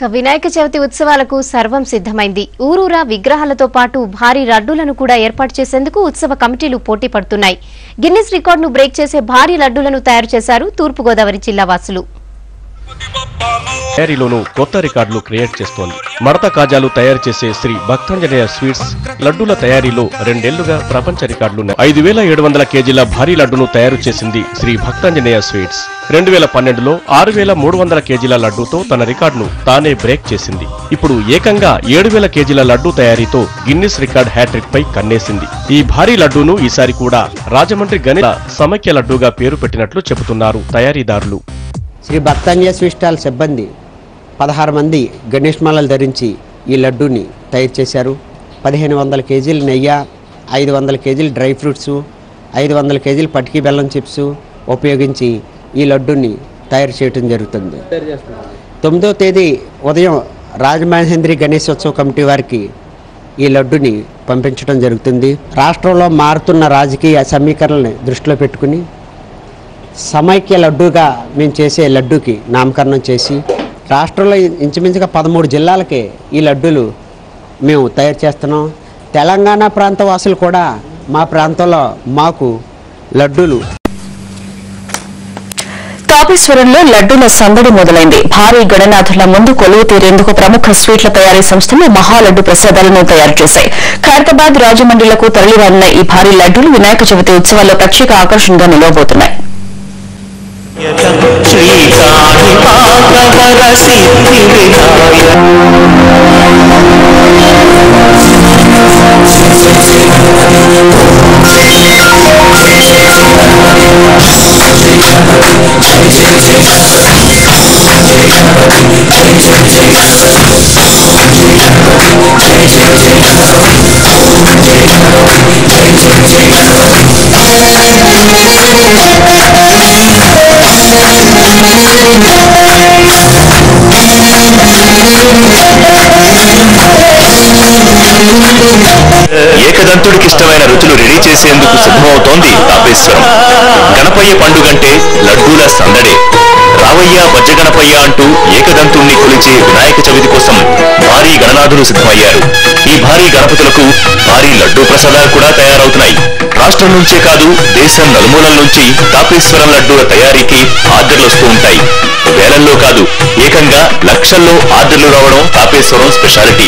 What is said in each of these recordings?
ఇక వినాయక చవితి ఉత్సవాలకు సర్వం సిద్ధమైంది ఊరూరా విగ్రహాలతో పాటు భారీ లడ్డూలను కూడా ఏర్పాటు చేసేందుకు ఉత్సవ కమిటీలు పోటీ పడుతున్నాయి గిన్నిస్ రికార్డును బ్రేక్ చేసే భారీ లడ్డూలను తయారు చేశారు తూర్పుగోదావరి జిల్లా వాసులు తయారీలోనూ కొత్త రికార్డులు క్రియేట్ చేస్తోంది మడత కాజాలు తయారు చేసే శ్రీ భక్తాంజనేయ స్వీట్స్ లడ్డూల తయారీలో రెండేళ్లుగా ప్రపంచ రికార్డులున్నాయి ఐదు వేల ఏడు వందల కేజీల భారీ లడ్డును తయారు చేసింది శ్రీ భక్తాంజనేయ స్వీట్స్ రెండు వేల పన్నెండులో ఆరు వేల మూడు వందల కేజీల లడ్డూతో తన రికార్డును తానే బ్రేక్ చేసింది ఇప్పుడు ఏకంగా ఏడు వేల కేజీల లడ్డూ తయారీతో గిన్నిస్ రికార్డ్ హ్యాట్రిక్ పై కన్నేసింది ఈ భారీ లడ్డూను ఈసారి కూడా రాజమండ్రి గణిత సమైక్య లడ్డూగా పేరు పెట్టినట్లు చెబుతున్నారు తయారీదారులు శ్రీ భక్తాంజయ స్వీట్ స్టాల్ సిబ్బంది పదహారు మంది గణేష్ మాలలు ధరించి ఈ లడ్డూని తయారు చేశారు పదిహేను వందల కేజీల నెయ్యి ఐదు వందల కేజీల డ్రై ఫ్రూట్స్ ఐదు వందల కేజీల పటికీ బెల్లం చిప్స్ ఉపయోగించి ఈ లడ్డూని తయారు చేయడం జరుగుతుంది తొమ్మిదో తేదీ ఉదయం రాజమహేంద్రి గణేశోత్సవ కమిటీ వారికి ఈ లడ్డుని పంపించడం జరుగుతుంది రాష్ట్రంలో మారుతున్న రాజకీయ సమీకరణల్ని దృష్టిలో పెట్టుకుని సమైక్య లడ్డూగా మేము చేసే లడ్డూకి నామకరణం చేసి రాష్ట్రంలో ఇంచుమించుగా పదమూడు జిల్లాలకే ఈ లడ్డూలు మేము తయారు చేస్తున్నాం తెలంగాణ ప్రాంత వాసులు కూడా మా ప్రాంతంలో మాకు లడ్డూలు తాపేశ్వరంలో లడ్డూల సందడి మొదలైంది భారీ గణనాథుల ముందు కొలువు తీరేందుకు ప్రముఖ స్వీట్ల తయారీ సంస్థలు మహాలడ్డు ప్రసాదాలను తయారు చేశాయి ఖైరతాబాద్ రాజమండ్రిలకు తరలిరానున్న ఈ భారీ లడ్డూలు వినాయక చవితి ఉత్సవాల్లో ప్రత్యేక ఆకర్షణగా నిలవబోతున్నాయి శ్రీకాళిపాకవర సిద్ధి వినాయక ఏకదంతుడికి ఇష్టమైన రుచులు రెడీ చేసేందుకు సిద్ధమవుతోంది తాపేశ్వరం గణపయ్య పండుగంటే లడ్డూల సందడే రావయ్య వజ్రగణపయ్య అంటూ ఏకదంతుణ్ణి కొలిచే వినాయక చవితి కోసం భారీ గణనాథులు సిద్ధమయ్యారు ఈ భారీ గణపతులకు భారీ లడ్డూ ప్రసాదాలు కూడా తయారవుతున్నాయి రాష్ట్రం నుంచే కాదు దేశం నలుమూలల నుంచి తాపేశ్వరం లడ్డూల తయారీకి ఆర్డర్లు వస్తూ ఉంటాయి వేలల్లో కాదు ఏకంగా లక్షల్లో ఆర్డర్లు రావడం తాపేశ్వరం స్పెషాలిటీ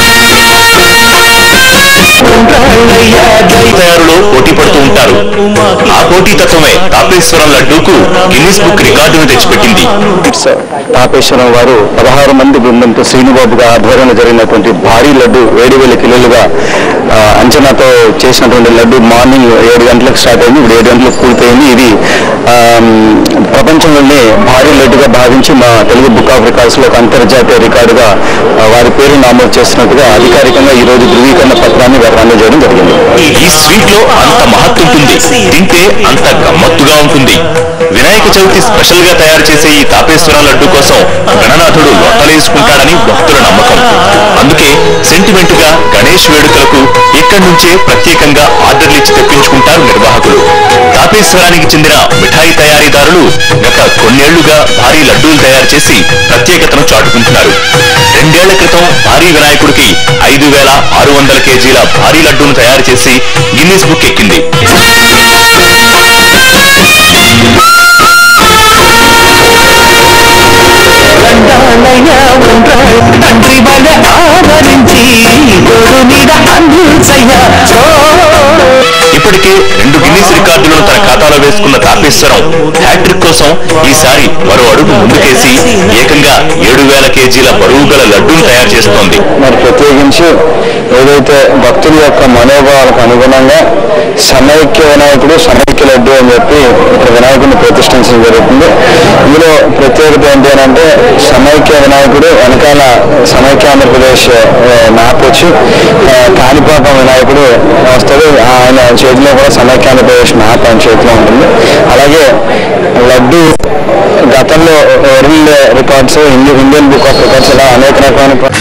తయారులో పోటీ పడుతూ ఉంటారు ఆ పోటీ తత్వమే తాపేశ్వరం లడ్డూకు గిన్నిస్ బుక్ రికార్డును తెచ్చిపెట్టింది తాపేశ్వరం వారు పదహారు మంది బృందంతో శ్రీనుబాబుగా ఆధ్వర్యంలో జరిగినటువంటి భారీ లడ్డు ఏడు వేల కిలోలుగా ఆ, అంచనాతో చేసినటువంటి లడ్డు మార్నింగ్ ఏడు గంటలకు స్టార్ట్ అయింది ఇప్పుడు ఏడు గంటలకు పూర్తయింది ఇది ఆ, ప్రపంచంలోనే భారీ లడ్డుగా భావించి మా తెలుగు బుక్ ఆఫ్ రికార్డ్స్ లో ఒక అంతర్జాతీయ రికార్డుగా ఆ, వారి పేరు నమోదు చేస్తున్నట్టుగా అధికారికంగా ఈ రోజు ధృవీకరణ పత్రాన్ని వారు అందజేయడం జరిగింది ఈ స్వీట్ లో అంత మహత్తుంటుంది తింటే అంత గమ్మత్తుగా ఉంటుంది వినాయక చవితి స్పెషల్ గా తయారు చేసే ఈ తాపేశ్వరం లడ్డు కోసం గణనాథుడు లొట్టలేసుకుంటాడని భక్తుల నమ్మకం అందుకే సెంటిమెంట్ గా గణేష్ వేడుకలకు ఇక్కడి నుంచే ప్రత్యేకంగా ఆర్డర్లు ఇచ్చి తెప్పించుకుంటారు నిర్వాహకులు తాపేశ్వరానికి చెందిన మిఠాయి తయారీదారులు గత కొన్నేళ్లుగా భారీ లడ్డూలు తయారు చేసి ప్రత్యేకతను చాటుకుంటున్నారు రెండేళ్ల క్రితం భారీ వినాయకుడికి ఐదు వేల ఆరు వందల కేజీల భారీ లడ్డూను తయారు చేసి గిన్నీస్ బుక్ ఎక్కింది దండాలయ ఉండ్రాయ్ తండ్రి వల ఆదరించి తోడు మీద అందించయ్య ఇప్పటికే రెండు గిన్నీస్ రికార్డులను తన ఖాతాలో వేసుకున్న తాపేశ్వరం హ్యాట్రిక్ కోసం ఈసారి మరో అడుగు ముందుకేసి ఏకంగా ఏడు వేల కేజీల బరువు గల లడ్డూను తయారు చేస్తోంది మరి ప్రత్యేకించి ఏదైతే భక్తుల యొక్క మనోభావాలకు అనుగుణంగా సమైక్య వినాయకుడు సమైక్య లడ్డు అని చెప్పి ఇక్కడ వినాయకుడిని ప్రతిష్ఠించడం జరుగుతుంది ఇందులో ప్రత్యేకత ఏంటి అని అంటే సమైక్య వినాయకుడు వెనకాల సమైక్య ఆంధ్రప్రదేశ్ ఆ, మ్యాప్ వచ్చి ఆ, కాణిపాకం వినాయకుడు వస్తాడు ఆయన చేతిలో కూడా సమైక్య ఆంధ్రప్రదేశ్ మ్యాప్ ఆయన చేతిలో ఉంటుంది అలాగే లడ్డు గతంలో world records Indian book of records ఇలా అనేక రకమైన ప్ర-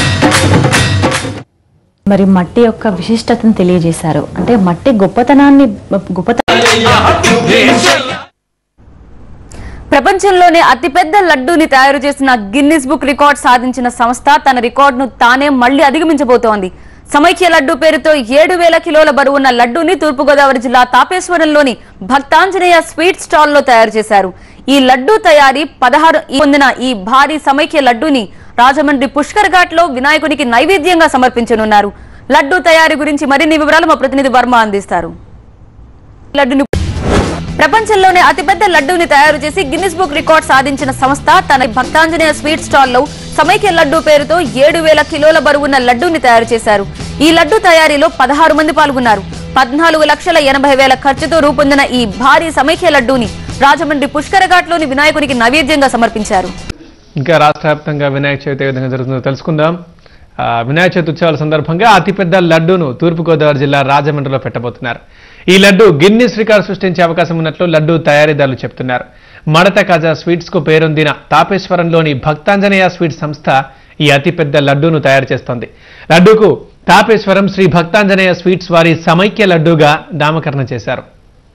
మరి మట్టి యొక్క విశిష్టతను తెలియజేశారు అంటే మట్టి గొప్పతనాన్ని గొప్పతనం ప్రపంచంలోనే అతిపెద్ద లడ్డూని తయారు చేసిన గిన్నిస్ బుక్ రికార్డ్ సాధించిన సంస్థ తన రికార్డును తానే మళ్లీ అధిగమించబోతోంది సమైక్య లడ్డు పేరుతో ఏడు వేల కిలోల బరువున్న లడ్డూని తూర్పుగోదావరి జిల్లా తాపేశ్వరంలోని భక్తాంజనేయ స్వీట్ స్టాల్లో తయారు చేశారు ఈ లడ్డూ తయారీ పదహారు పొందిన ఈ భారీ సమైక్య లడ్డూని రాజమండ్రి పుష్కర్ ఘాట్ లో వినాయకునికి నైవేద్యంగా సమర్పించనున్నారు లడ్డూ తయారీ గురించి మరిన్ని వివరాలు మా ప్రతినిధి వర్మ అందిస్తారు లడ్డుని ప్రపంచంలోనే అతిపెద్ద లడ్డూని తయారు చేసి గిన్నిస్ బుక్ రికార్డ్ సాధించిన సంస్థ తన భక్తాంజనేయ స్వీట్ స్టాల్లో సమైక్య లడ్డూ పేరుతో ఏడు వేల కిలోల బరువున్న లడ్డూని తయారు చేశారు ఈ లడ్డూ తయారీలో పదహారు మంది పాల్గొన్నారు పద్నాలుగు లక్షల ఎనభై వేల ఖర్చుతో రూపొందిన ఈ భారీ సమైక్య లడ్డూని రాజమండ్రి పుష్కరఘాట్లోని వినాయకునికి నైవేద్యంగా సమర్పించారు ఇంకా రాష్ట్ర వ్యాప్తంగా వినాయక చవితి ఏ విధంగా జరుగుతుందో తెలుసుకుందాం ఆ, వినాయక చవితి ఉత్సవాల సందర్భంగా అతిపెద్ద లడ్డూను తూర్పుగోదావరి జిల్లా రాజమండ్రిలో పెట్టబోతున్నారు ఈ లడ్డు గిన్నిస్ రికార్డు సృష్టించే అవకాశం ఉన్నట్లు లడ్డు తయారీదారులు చెప్తున్నారు మడత కాజా స్వీట్స్ కు పేరొందిన తాపేశ్వరంలోని భక్తాంజనేయ స్వీట్ సంస్థ ఈ అతిపెద్ద లడ్డూను తయారు చేస్తోంది లడ్డూకు తాపేశ్వరం శ్రీ భక్తాంజనేయ స్వీట్స్ వారి సమైక్య లడ్డూగా నామకరణం చేశారు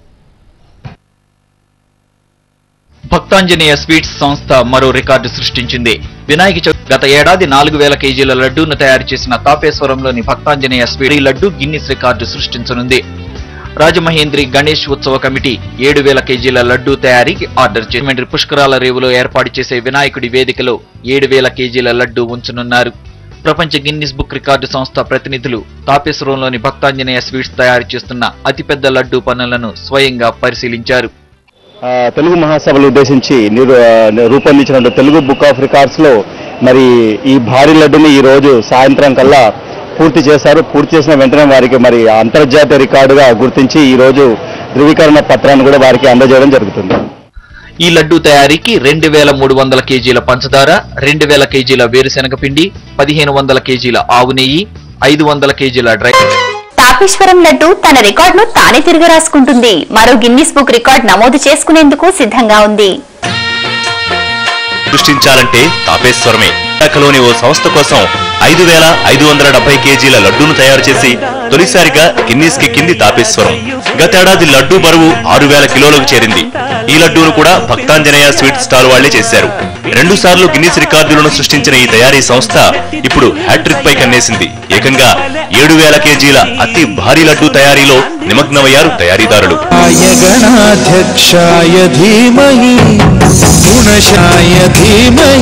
భక్తాంజనేయ స్వీట్స్ సంస్థ మరో రికార్డు సృష్టించింది వినాయక చవితి గత ఏడాది నాలుగు వేల కేజీల లడ్డూను తయారు చేసిన తాపేశ్వరంలోని భక్తాంజనేయ స్వీట్ ఈ లడ్డు గిన్నిస్ రికార్డు సృష్టించనుంది రాజమహేంద్రి గణేష్ ఉత్సవ కమిటీ ఏడు వేల కేజీల లడ్డూ తయారీకి ఆర్డర్ చేసి పుష్కరాల రేవులో ఏర్పాటు చేసే వినాయకుడి వేదికలో ఏడు వేల కేజీల లడ్డూ ఉంచనున్నారు ప్రపంచ గిన్నిస్ బుక్ రికార్డు సంస్థ ప్రతినిధులు తాపేశ్వరంలోని భక్తాంజనేయ స్వీట్స్ తయారు చేస్తున్న అతిపెద్ద లడ్డూ పనులను స్వయంగా పరిశీలించారు ఆ, తెలుగు మహాసభలు ఉద్దేశించి నిరు ఆ, రూపొందించిన తెలుగు బుక్ ఆఫ్ రికార్డ్స్ లో మరి ఈ భారీ లడ్డుని ఈ రోజు సాయంత్రం కల్లా పూర్తి చేశారు పూర్తి చేసిన వెంటనే వారికి మరి అంతర్జాతీయ రికార్డుగా గుర్తించి ఈ రోజు ధృవీకరణ పత్రాన్ని కూడా వారికి అందజేయడం జరుగుతుంది ఈ లడ్డూ తయారీకి రెండు వేల మూడు వందల కేజీల పంచదార రెండు వేల కేజీల వేరుశెనగ పిండి పదిహేను వందల కేజీల ఆవు నెయ్యి ఐదు వందల కేజీల డ్రై తాపేశ్వరం లడ్డు తన రికార్డును తానే తిరిగి రాసుకుంటుంది మరో గిన్నిస్ బుక్ రికార్డ్ నమోదు చేసుకునేందుకు సిద్ధంగా ఉంది సృష్టించాలంటే తాపేశ్వరమే విశాఖలోని ఓ సంస్థ కోసం ఐదు వేల ఐదు వందల డెబ్బై కేజీల లడ్డూను తయారు చేసి తొలిసారిగా గిన్నీస్ కింది తాపేశ్వరం గతేడాది లడ్డూ బరువు ఆరు వేల కిలోలకు చేరింది ఈ లడ్డూను కూడా భక్తాంజనేయ స్వీట్ స్టాల్ వాళ్లే చేశారు రెండు సార్లు గిన్నీస్ రికార్డులను సృష్టించిన ఈ తయారీ సంస్థ ఇప్పుడు హ్యాట్రిక్ పై కన్నేసింది ఏకంగా ఏడు వేల కేజీల అతి భారీ లడ్డూ తయారీలో నిమగ్నమయ్యారు తయారీదారులు गणाध्यक्षाय धीमहि गुणशाय धीमहि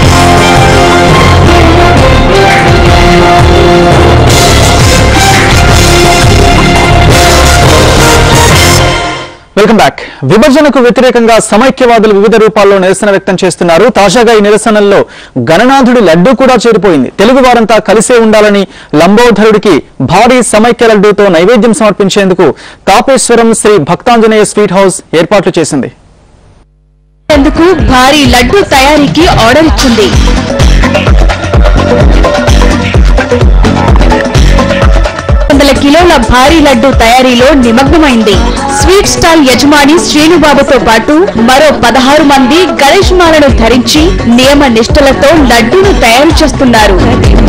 వెల్కమ్ బ్యాక్ విభజనకు వ్యతిరేకంగా సమైక్యవాదులు వివిధ రూపాల్లో నిరసన వ్యక్తం చేస్తున్నారు తాజాగా ఈ నిరసనల్లో గణనాథుడి లడ్డు కూడా చేరిపోయింది తెలుగు వారంతా కలిసే ఉండాలని లంబోధరుడికి భారీ సమైక్య లడ్డూతో నైవేద్యం సమర్పించేందుకు తాపేశ్వరం శ్రీ భక్తాంజనేయ స్వీట్ హౌస్ ఏర్పాట్లు చేసింది ఎందుకు భారీ లడ్డు తయారీకి ఆర్డర్ ఇచ్చింది వందల కిలోల భారీ లడ్డు తయారీలో నిమగ్నమైంది స్వీట్ స్టాల్ యజమాని శ్రీనుబాబుతో పాటు మరో పదహారు మంది గణేష్ మాలను ధరించి నియమ నిష్ఠలతో లడ్డూను తయారు చేస్తున్నారు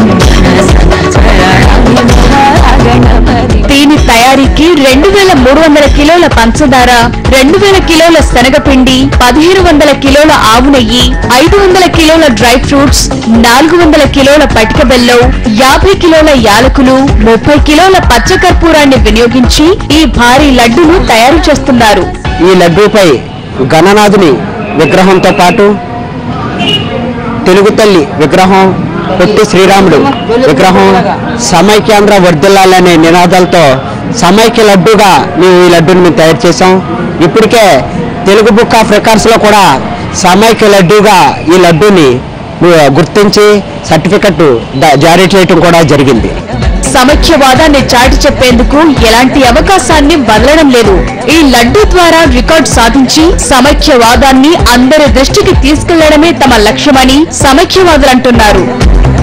దీని తయారీకి రెండు వేల మూడు వందల కిలోల పంచదార రెండు వేల కిలోల శనగపిండి పదిహేను వందల కిలోల ఆవు నెయ్యి ఐదు వందల కిలోల డ్రై ఫ్రూట్స్ నాలుగు వందల కిలోల పటిక బెల్లం యాభై కిలోల యాలకులు ముప్పై కిలోల పచ్చకర్పూరాన్ని వినియోగించి ఈ భారీ లడ్డును తయారు చేస్తున్నారు ఈ లడ్డూపై గణనాథుని విగ్రహంతో పాటు తెలుగు తల్లి విగ్రహం పొట్టి శ్రీరాముడు విగ్రహం సమైక్యాంధ్ర వర్ధిల్లాలనే నినాదాలతో సమైక్య లడ్డూగా మేము ఈ లడ్డూని మేము తయారు చేసాం ఇప్పటికే తెలుగు బుక్ ఆఫ్ రికార్డ్స్లో కూడా సమైక్య లడ్డూగా ఈ లడ్డూని ము- గుర్తించి సర్టిఫికెట్ ద- జారీ చేయటం కూడా జరిగింది సమైక్యవాదాన్ని చాటి చెప్పేందుకు ఎలాంటి అవకాశాన్ని వదలడం లేదు ఈ లడ్డు ద్వారా రికార్డ్ సాధించి సమైక్యవాదాన్ని అందరి దృష్టికి తీసుకెళ్లడమే తమ లక్ష్యమని సమైక్యవాదులంటున్నారు